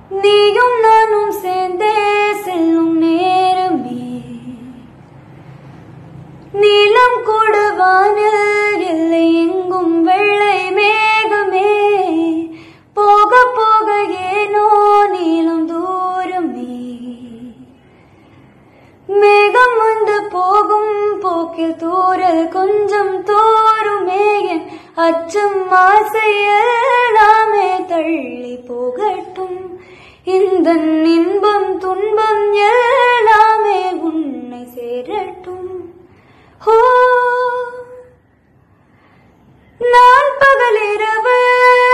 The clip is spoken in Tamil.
நீயும் நானும் சேர்ந்தே செல்லும் நேரமே நீலம் கொடுவானில் இல்லை எங்கும் வெள்ளை மேகமே போக போக ஏனோ நீளும் தூரமே மேகம் வந்து போகும் போக்கில் தூரல் கொஞ்சம் தோறுமே என் அச்சம் ஆசையெல்லாமே தள்ளி போகட்டும் இந்த இன்பம் துன்பம் எல்லாமே உன்னை சேரட்டும் ஹோ நான் பகலிரவு